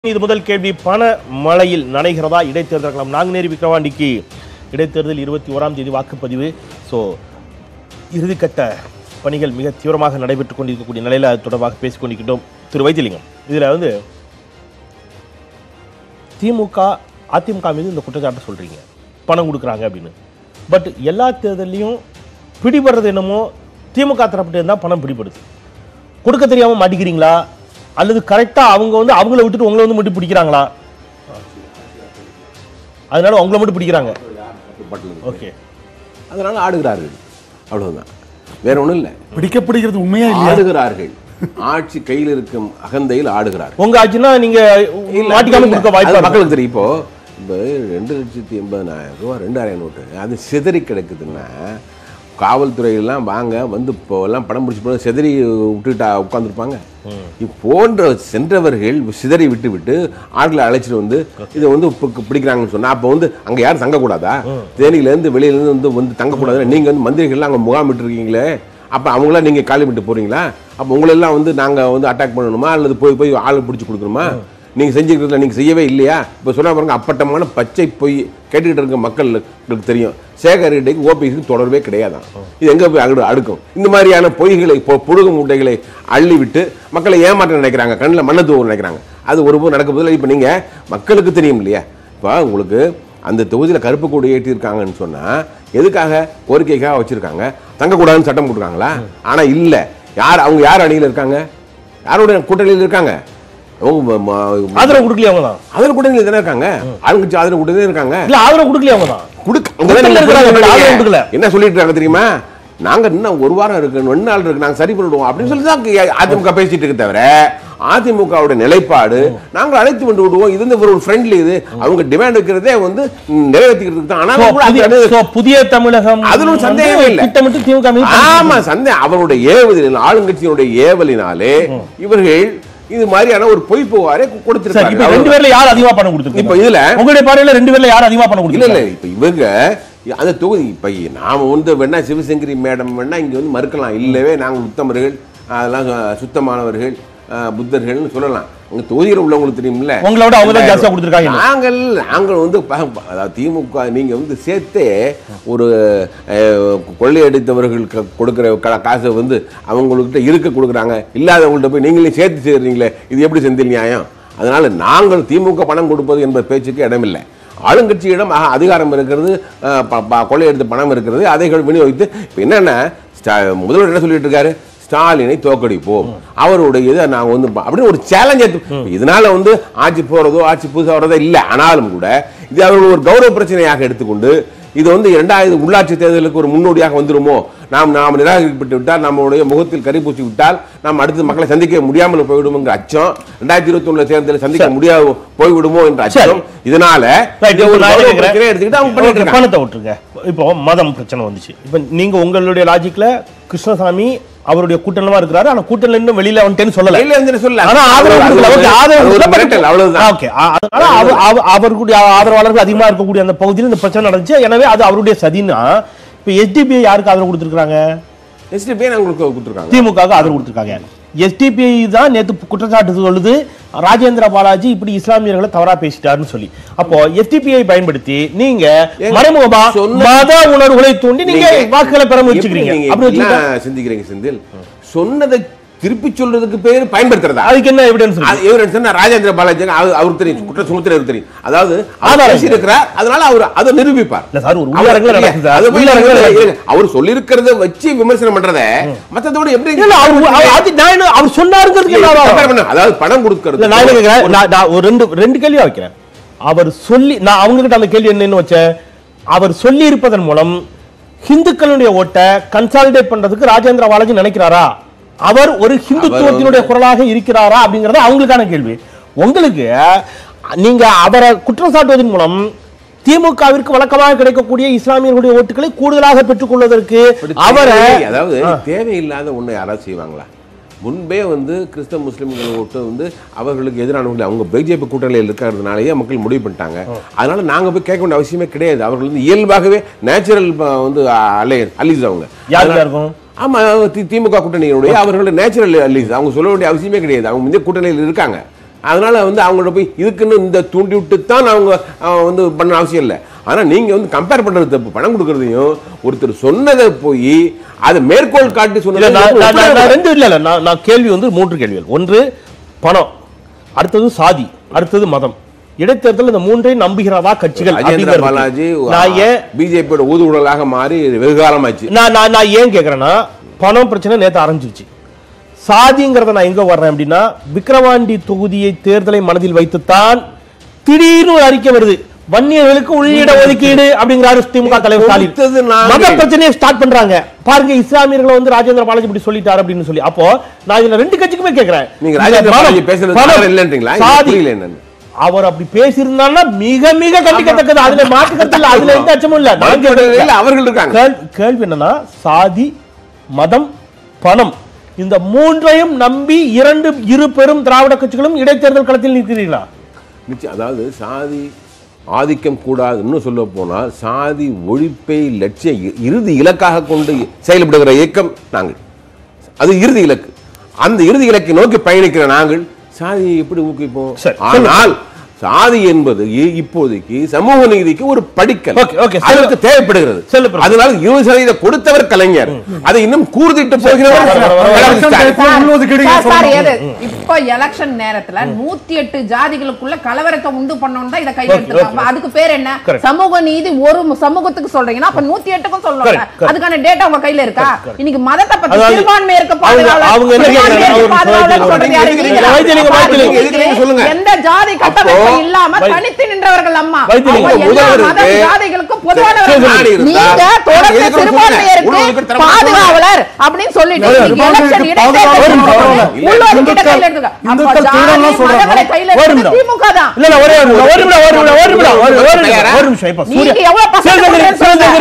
இது முதல் கேள்வி பண மழையில் நனைகிறதா இடைத்தேர்தல் களம் நாங்குநேரி விக்கிரவாண்டிக்கு இடைத்தேர்தல் இருபத்தி ஓராம் தேதி வாக்குப்பதிவு ஸோ இறுதிக்கட்ட பணிகள் மிக தீவிரமாக நடைபெற்றுக் கொண்டிருக்கக்கூடிய நிலையில் அது தொடர்பாக பேசிக் கொண்டிருக்கின்றோம் திரு வைத்திலிங்கம் இதில் வந்து திமுக அதிமுக மீது இந்த குற்றச்சாட்டை சொல்றீங்க பணம் கொடுக்குறாங்க அப்படின்னு பட் எல்லா தேர்தல்லையும் பிடிபடுறது என்னமோ திமுக தரப்பிட்டு இருந்தால் பணம் பிடிபடுது கொடுக்க தெரியாம மாட்டிக்கிறீங்களா அல்லது கரெக்டா அவங்க வந்து அவங்கள விட்டுட்டு உங்களை வந்து மட்டும் பிடிக்கிறாங்களா அதனால உங்களை மட்டும் பிடிக்கிறாங்க ஓகே அதனால ஆடுகிறார்கள் அவ்வளவுதான் வேற ஒண்ணும் இல்லை பிடிக்கப்படுகிறது உண்மையா இல்லையா ஆடுகிறார்கள் ஆட்சி கையில் இருக்கும் அகந்தையில் ஆடுகிறார்கள் உங்க ஆட்சினா நீங்க மாட்டிக்காம இல்ல, கொடுக்க அது வாய்ப்பு மக்களுக்கு தெரியும் இப்போ இப்போ ரெண்டு லட்சத்தி எண்பதாயிரம் ரூபா ரெண்டாயிரம் நோட்டு அது சிதறி கிடக்குதுன்னா காவல்துறையெல்லாம் வாங்க வந்து இப்போ எல்லாம் படம் பிடிச்சி போன சிதறி விட்டுட்டா உட்காந்துருப்பாங்க போன்ற சென்றவர்கள் சிதறி விட்டு விட்டு ஆட்களை அழைச்சிட்டு வந்து இதை வந்து பி- பிடிக்கிறாங்கன்னு சொன்னா அப்போ வந்து அங்க யாரும் தங்கக்கூடாதா தேனியிலேருந்து வெளியிலேருந்து வந்து வந்து தங்கக்கூடாது நீங்க வந்து மந்திரிகள்லாம் அங்கே முகாமிட்டு இருக்கீங்களே அப்போ அவங்களாம் நீங்கள் காலி விட்டு போறீங்களா அப்போ உங்களெல்லாம் வந்து நாங்கள் வந்து அட்டாக் பண்ணணுமா அல்லது போய் போய் ஆள் பிடிச்சி கொடுக்கணுமா நீங்கள் செஞ்சுக்கிறதுல நீங்கள் செய்யவே இல்லையா இப்போ சொன்னா பாருங்க அப்பட்டமான பச்சை பொய் கேட்டுக்கிட்டு இருக்க மக்களுக்கு தெரியும் சேகர் ரெட்டிக்கு ஓபிஎஸ்க்கு தொடர்பே கிடையாதான் இது எங்கே போய் அடு அடுக்கும் இந்த மாதிரியான பொய்களை பொ- புழுகு மூட்டைகளை அள்ளி விட்டு மக்களை ஏமாற்ற நினைக்கிறாங்க கண்ணில் மண்ணை தூவ நினைக்கிறாங்க அது ஒருபோது நடக்க போதில்லை இப்போ நீங்கள் மக்களுக்கு தெரியும் இல்லையா இப்போ உங்களுக்கு அந்த தொகுதியில் கருப்பு கொடி ஏற்றிருக்காங்கன்னு சொன்னால் எதுக்காக கோரிக்கைக்காக வச்சுருக்காங்க தங்கக்கூடாதுன்னு சட்டம் போட்டுருக்காங்களா ஆனால் இல்லை யார் அவங்க யார் அணியில் இருக்காங்க யாரோட கூட்டணியில் இருக்காங்க அவங்க ம- ம- ஆதரவு கொடுக்கலையே அவங்க தான் ஆதரவு கூட்டணியில் தானே இருக்காங்க ஆளுங்கட்சி ஆதரவு கூட்டணியில் இருக்காங்க இல்ல ஆதரவு கொடுக்கலையே அவங்க தான் கொடுக்க கூட்டணியில அங்கதான் இருக்கிறாங்க, நீங்க ஆதரவு சொல்றீங்க. கொடுக்கல. என்ன சொல்லிட்டு இருக்காங்க தெரியுமா நாங்க இன்னும் ஒரு வாரம் இருக்கு ரெண்டு நாள் இருக்கு நாங்க சரி பண்ணிடுவோம் அப்படின்னு சொல்லி தான் அதிமுக பேசிட்டு இருக்கு தவிர அதிமுகவுடைய நிலைப்பாடு நாங்கள் அழைத்து கொண்டு விடுவோம் இது வந்து ஒரு ஃப்ரெண்ட்லி இது அவங்க டிமாண்ட் வைக்கிறதே வந்து ம், நிறைவேற்றிக்கிறதுக்கு தான் So, ஆனாலும் கூட புதிய- அது- so, புதிய தமிழகம் அதுல ஒரு சந்தேகமே வந்து இல்ல. திட்டமிட்டு திமுக மீது ஆமா சந்தேகம் அவருடைய ஏவுதலில் ஆளுங்கட்சியினுடைய ஏவலினாலே இவர்கள் இது மாதிரியான ஒரு பொய் புகாரை சரி இப்ப கொடுத்திருக்காங்க ரெண்டு பேர்ல யார் அதிகமா பணம் கொடுத்துருக்கீங்க இப்ப இதுல உங்களுடைய பார்வையில ரெண்டு பேர்ல யார் அதிகமா பணம் இல்ல கொடுத்துருக்கீங்க இல்ல இப்ப இவங்க அந்த தொகுதி இப்ப நாம வந்து வேணா சிவசங்கரி மேடம் வேணா இங்க வந்து மறுக்கலாம் இல்லவே நாங்கள் உத்தமர்கள் அதெல்லாம் சு- சுத்தமானவர்கள் அஹ், புத்தர்கள்னு சொல்லலாம் அங்க தொகுதியில் உள்ளவங்களுக்கு தெரியும்ல உங்களை விட அவங்க தான் ஜாஸ்தியா கொடுத்துருக்காங்க நாங்கள் நாங்கள் வந்து ப- ப- அதாவது திமுக நீங்க வந்து சேர்த்தே ஒரு அஹ், கொள்ளையடித்தவர்களுக்கு கொடுக்குற க- காசை வந்து அவங்கள்ட்ட இருக்க கொடுக்குறாங்க இல்லாதவங்கள்ட்ட போய் நீங்களே சேர்த்து சேர்றீங்களே இது எப்படி செந்தில் நியாயம் அதனால நாங்கள் திமுக பணம் கொடுப்பது என்பது பேச்சுக்கு இடமில்லை ஆளுங்கட்சியிடம் ஆஹா, அதிகாரம் இருக்கிறது அஹ், ப- ப- கொள்ளையடித்த பணம் இருக்கிறது அதை விநியோகித்து இப்போ என்னன்னா ஸ்டா- முதல்வர் என்ன சொல்லிட்டு இருக்காரு ஸ்டாலினை தோக்கடிப்போம் அவருடைய இதை நாங்கள் வந்து ப- அப்படின்னு ஒரு சேலஞ்ச் இதனால வந்து ஆட்சி போறதோ ஆட்சி புதுசாக வர்றதோ இல்லை ஆனாலும் கூட இது அவர்கள் ஒரு கௌரவ பிரச்சனையாக எடுத்துக்கொண்டு இது வந்து இரண்டாயிரத்து உள்ளாட்சி தேர்தலுக்கு ஒரு முன்னோடியாக வந்துருமோ நாம் நாம் நிராகரிக்கப்பட்டு விட்டால் நம்மளுடைய முகத்தில் கரி பூசி விட்டால் நாம் அடுத்து மக்களை சந்திக்க முடியாமல் போய்விடும்ங்கிற அச்சம் ரெண்டாயிரத்தி இருபத்தி ஒண்ணுல தேர்தலில் சந்திக்க முடியாது போய்விடுமோ என்ற அச்சம் இதனால Right, இதை இப்ப ஒரு நான் கௌரவ கேக்குறேன். பிரச்சனையை எடுத்துக்கிட்டு அவங்க பண்ணிட்டு Okay, இருக்காங்க. பணத்தை விட்டுருங்க இப்போ மதம் பிரச்சனை வந்துச்சு இப்போ நீங்க உங்களுடைய லாஜிக்ல கிருஷ்ணசாமி அவருடைய கூட்டணமா இருக்கிறாரு ஆனா கூட்டணில இன்னும் வெளியில வந்துட்டேன்னு சொல்லல வெளியில இருந்து சொல்லல. ஆனா ஆதரவு அது கொடுக்கல. ஒரு- Okay, ஆதரவு அது ஒரு கொடுக்கல. மிரட்டல், அவ்வளவுதான். Okay, ஆ- அதனால அவ- அவ- அவர்களுடைய ஆதரவாளர்கள் அதிகமா இருக்கக்கூடிய அந்த பகுதியில் இந்த பிரச்சனை நடந்துச்சு எனவே அது அவருடைய சதினா இப்ப எஸ்டிபிஐ யாருக்கு ஆதரவு கொடுத்திருக்காங்க SDPI நாங்களுக்கு கொடுத்துருக்காங்க திமுக ஆதரவு கொடுத்திருக்காங்க எஸ்டிபிஐ தான் நேத்து குற்றச்சாட்டு சொல்லுது ராஜேந்திர பாலாஜி இப்படி இஸ்லாமியர்களை தவறா பேசிட்டாருன்னு சொல்லி அப்போ எஸ்டிபிஐ பயன்படுத்தி நீங்க ஏங்க, மறைமுகமா சொன்ன- மத உணர்வுகளை தூண்டி நீங்க நீங்க- வாக்குகளை பெற எப்படி முயற்சிக்கிறீங்க நீங்க அப்படி வச்சுக்கிட்டா இப்படிலாம் சிந்திக்கிறீங்க செந்தில் சொன்னதை திருப்பி சொல்றதுக்கு பேர் பயன்படுத்துறதா அதுக்கு என்ன எவிடன்ஸ் அது இவர் சொன்ன ராஜேந்திர பாலாஜி அவரு- அவருக்கு தெரியும் குற்ற சுமத்தினருக்கு தெரியும் அதாவது அவர் ஆதாரம் பேசியிருக்கிறார் அதனால அவர் அதை நிரூபிப்பார் இல்ல சார், ஒரு அவர் உள்ளரங்கில இல்ல, நடக்குது சார். அது போய் உள்ளரங்கில இல்ல, நடக்குது. இல்ல, அவர் சொல்லியிருக்கிறத வச்சு விமர்சனம் பண்றத மத்ததோட எப்படி இல்ல அவர் அவர் அது நான் என்ன- அவர் சொன்னாருங்கிறதுக்கு என்ன compare ஆதாரம்? பண்ணு. அதாவது பணம் இல்ல கொடுக்கறது நான் என்ன கேக்குறேன் நான் நான் ஒரு ரெண்டு ரெண்டு கேள்வியா வைக்கிறேன் அவர் சொல்லி நான் அவங்க கிட்ட அந்த கேள்வி என்னன்னு வச்சேன் அவர் சொல்லி இருப்பதன் மூலம் ஹிந்துக்களுடைய ஓட்டை கன்சாலிடேட் பண்றதுக்கு ராஜேந்திர பாலாஜி நினைக்கிறாரா அவர் ஒரு ஹிந்துத்துவத்தினுடைய குரலாக இருக்கிறாரா அப்படிங்கறது அவங்களுக்கான கேள்வி உங்களுக்கு நீங்க அவரை குற்றம் சாட்டுவதன் மூலம் திமுகவிற்கு வழக்கமாக கிடைக்கக்கூடிய இஸ்லாமியர்களுடைய ஓட்டுகளை கூடுதலாக பெற்றுக்கொள்வதற்கு அப்படி அவரை தேவை- அதாவது தேவையில்லாத ஒண்ணை யாராவது செய்வாங்களா முன்பே வந்து கிறிஸ்தவ முஸ்லிம்கள் ஓட்டு வந்து அவர்களுக்கு எதிரானவர்கள் அவங்க பிஜேபி கூட்டணியில் இருக்கிறதுனாலேயே மக்கள் முடிவு பண்ணிட்டாங்க அதனால நாங்க போய் கேட்க வேண்டிய அவசியமே கிடையாது அவர்கள் வந்து இயல்பாகவே நேச்சுரல் வந்து அலை அலிஸ் அவங்க யாருக்கா இருக்கும் ஆமா தி- திமுக கூட்டணியினுடைய அவர்களுடைய நேச்சுரல் அலிஸ் அவங்க சொல்ல வேண்டிய அவசியமே கிடையாது அவங்க இந்த கூட்டணியில் இருக்காங்க அதனால வந்து அவங்கள்ட்ட போய் இதுக்குன்னு இந்த தூண்டி விட்டு தான் அவங்க அஹ், வந்து பண்ண அவசியம் இல்லை ஆனா நீங்க வந்து கம்பேர் பண்றது தப்பு பணம் கொடுக்கறதையும் ஒருத்தர் சொன்னதை போய் அதை மேற்கோள் காட்டி இல்ல சொன்னதை நான் நான்- நான்- ஒப்பிடக்கூடாது. நான் ரெண்டு இல்ல இல்ல நான் நான் கேள்வி வந்து மூன்று கேள்விகள் ஒன்று பணம் அடுத்தது சாதி அடுத்தது மதம் இடைத்தேர்தல் இந்த மூன்றையும் நம்புகிறதா கட்சிகள் ராஜேந்திர அப்படிங்கிறது. பாலாஜி நான் ஏன் பிஜேபியோட ஊதுகுழலாக மாறி வெகு காலமாச்சு நான் நான் நான் ஏன் கேக்குறேன்னா பணம் பிரச்சனை நேத்து ஆரம்பிச்சிருச்சு சாதிங்கிறத நான் எங்க வர்றேன் அப்படின்னா விக்கிரவாண்டி தொகுதியை தேர்தலை மனதில் வைத்துத்தான் திடீர்னு ஒரு அறிக்கை வருது வன்னியர்களுக்கு உள்ளிட ஒதுக்கீடு அப்படிங்கிறாரு திமுக தலைவர் ஸ்டாலின் கொடுத்தது நாங்கள். மத பிரச்சனையை ஸ்டார்ட் பண்றாங்க பாருங்க இஸ்லாமியர்களை வந்து ராஜேந்திர பாலாஜி இப்படி சொல்லிட்டாரு அப்படின்னு சொல்லி அப்போ நான் இதுல ரெண்டு கட்சிக்குமே கேக்குறேன் நீங்க இந்த ராஜேந்திர பணம், பாலாஜி பேசுறது பணம், தவறு இல்லைன்றீங்களா? எனக்கு சாதி புரியல என்னன்னு. அவர் அப்படி பேசியிருந்தான்னா மிக மிக கண்டிக்கத்தக்கது அதுல மாற்றுக்கிறது இல்ல அதுல எந்த அச்சமும் இல்ல நான் மறுக்கவில்லை, கேட்கிறேன். அவர்கள் இருக்காங்க கேள்- கேள்வி என்னன்னா சாதி மதம் பணம் இந்த மூன்றையும் நம்பி இரண்டு இரு பெரும் திராவிட கட்சிகளும் இடைத்தேர்தல் களத்தில் நிற்கிறீர்களா நிச்சயம் அதாவது சாதி ஆதிக்கம் கூடாது இன்னும் சொல்ல போனால் சாதி ஒழிப்பை லட்சிய இ- இறுதி இலக்காக கொண்டு செயல்படுகிற இயக்கம் நாங்கள் அது இறுதி இலக்கு அந்த இறுதி இலக்கை நோக்கி பயணிக்கிற நாங்கள் சாதியை எப்படி ஊக்குவிப்போம் சரி, ஆனால் சாதி என்பது இ- இப்போதைக்கு சமூக நீதிக்கு ஒரு படிக்கல் Okay, okay, செல்ல- அதற்கு தேவைப்படுகிறது செல்ல பிரபு. அதனால இருபது சதவீதம் கொடுத்தவர் கலைஞர் அதை இன்னும் கூர்திட்டு போகிறவர் வர, வர, வர. கடவுள் ஸ்டாலின். சார், உள்ஒதுக்கீடு சார், சார், சொல்லணும். எது? இப்போ எலெக்ஷன் நேரத்துல நூத்தி எட்டு ஜாதிகளுக்குள்ள கலவரத்தை உண்டு பண்ணணும் தான் இதை கையில Okay, எடுத்துருக்காங்க okay. அப்ப அதுக்கு பேர் என்ன Correct. சமூக நீதி ஒரு சமூகத்துக்கு சொல்றீங்கன்னா அப்ப நூத்தி எட்டுக்கும் சொல்லணும் Correct, correct. அதுக்கான டேட்டா உங்க கையில இருக்கா Correct, correct. இன்னைக்கு மதத்தை பத்தி அதாவது சிறுபான்மை இருக்க அவங்க- பாதுகாவலர் அவங்க என்ன சிறுபான்மை கேக்குறாங்க? இருக்க ஒரு பாதுகாவலர் வைத்தியலிங்கம், சொல்றது யாரு? வைத்தியலிங்கம், நீங்க தான். வைத்தியலிங்கம், அப்ப வைத்தியலிங்கம், இதுக்கு வைத்தியலிங்கம் சொல்லுங்க. எந்த ஜாதி கட்டமைப்பு அப்போ இல்லாம வை- தனித்து நின்றவர்கள் அம்மா வைத்தியலிங்கம், அப்ப எல்லா முதல்வர் மத இருக்கு. ஜாதிகளுக்கும் சரி, பொதுவானவர்கள் சரி, இருந்தா, நீங்க தொடர்ந்து எதுக்கு சொல்லுங்க? சிறுபான்மையருக்கு உள்ஒதுக்கீடு தர மாட்டோம். பாதுகாவலர் அப்படின்னு சொல்லிட்டு இல்ல, இன்னைக்கு election சிறுபான்மைக்கு இடைத்தேர்தல் பாதுகாவலர் சொல்றீங்க. இல்ல, உள்ளொதுக்கீட்டை கையில இந்துக்கள் எடுத்துக்க. அப்ப இந்துக்கள் ஜாதி, திருடலாம் சொல்றாங்க. மதங்களை கையில ஒரு எடுத்துக்க நிமிடம். திமுக தான் இல்ல இல்ல ஒரே ஒரு நிமிடம், ஒரு நிமிடம் ஒரு நிமிடம் ஒரு நிமிஷம் ஒரு நிமிஷம் இப்ப நீங்க சூர்யா- எவ்வளவு பர்சன்ட் சிவசங்கரி- கொடுக்குறேன்னு சொல்லுங்க. சிவசங்கரி